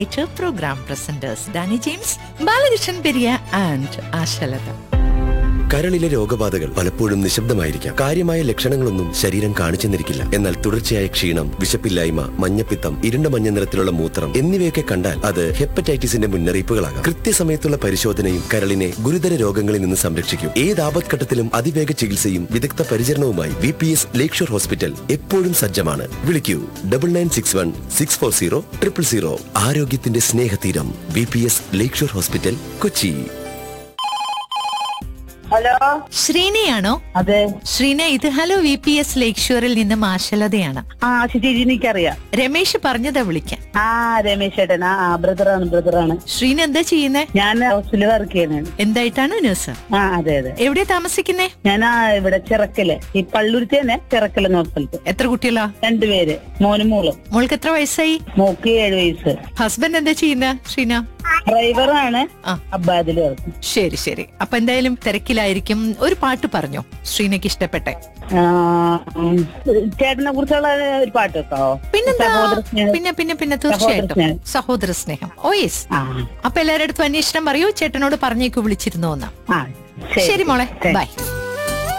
program presenters Danny James, Balakrishnan Periya and Ashalata. കരളിലെ രോഗബാധകൾ പലപ്പോഴും നിശബ്ദമായിരിക്കാം കാര്യമായ ലക്ഷണങ്ങളൊന്നും ശരീരം കാണിച്ചെന്നിരിക്കില്ല എന്നാൽ തുടർച്ചയായ ക്ഷീണം വിശപ്പില്ലായ്മ മഞ്ഞപ്പിത്തം ഇരുണ്ട മഞ്ഞ നിറത്തിലുള്ള മൂത്രം എന്നിവയൊക്കെ കണ്ടാൽ അത് ഹെപ്പറ്റൈറ്റിസിന്റെ മുന്നറിയിപ്പുകളാകാം കൃത്യസമയത്തുള്ള പരിശോധനയും കരളിനെ ഗുരുതര രോഗങ്ങളിൽ നിന്ന് സംരക്ഷിക്കും ഏത് ആപത്ഘട്ടത്തിലും അതിവേഗ ചികിത്സയും വിദഗ്ധ പരിചരണവുമായി V P S Lakeshore hospital എപ്പോഴും സജ്ജമാണ് വിളിക്കൂ double nine six one six four zero triple zero ആരോഗ്യത്തിന്റെ സ്നേഹതീരം V P S Lakeshore hospital Kochi hello ശ്രീനയാണോ അതെ ശ്രീന ഇത് hello V P S lake ഷോറിൽ നിന്നും ആശലതയാണ് ആ ചേച്ചി എനിക്കറിയാം രമേശ് പറഞ്ഞതാ വിളിക്കാൻ ആ രമേശ് ചേട്ടൻ ആ ബ്രദറാണ് ബ്രദറാണ് ശ്രീന എന്താ ചെയ്യുന്നേ ഞാൻ ഹൗസിൽ വർക്ക് ചെയ്യുന്നതാണ് എന്തായിട്ടാണ് ന്യൂസ് ആ അതെ അതെ എവിടെ താമസിക്കുന്നേ ഞാൻ ആ ഇവിടെ ചിറക്കല് ഈ പള്ളൂരുത്തി തന്നെ ചിറക്കല് എന്ന സ്ഥലത്ത് എത്ര കുട്ടികളാ രണ്ടുപേര് മോനും മോളും മോൾക്ക് എത്ര വയസ്സായി മോക്ക് ഏഴ് വയസ്സ് ഹസ്ബൻഡ് എന്താ ചെയ്യുന്ന ശ്രീന ഡ്രൈവറാണ് ആ. അബ്ബാദിൽ വർക്ക് ശരി ശരി അപ്പൊ എന്തായാലും തിരക്കിലായിരിക്കും ഒരു പാട്ട് പറഞ്ഞോ ശ്രീനയ്ക്ക് ഇഷ്ടപ്പെട്ടെ ആ, ഉം, ചേട്ടനെ കുറിച്ചുള്ള ഒരു പാട്ട് വെക്കാവോ പിന്നെന്താ സഹോദര സ്നേഹം. പിന്നെ പിന്നെ പിന്നെ തീർച്ചയായിട്ടും സ്നേഹം. സഹോദര സ്നേഹം ഓ യെസ് ആ അപ്പൊ എല്ലാവരുടെ അടുത്തും അന്വേഷണം പറയൂ ചേട്ടനോട് പറഞ്ഞേക്ക് വിളിച്ചിരുന്നു എന്നാ ആ ശരി മോളെ ശരി. ബൈ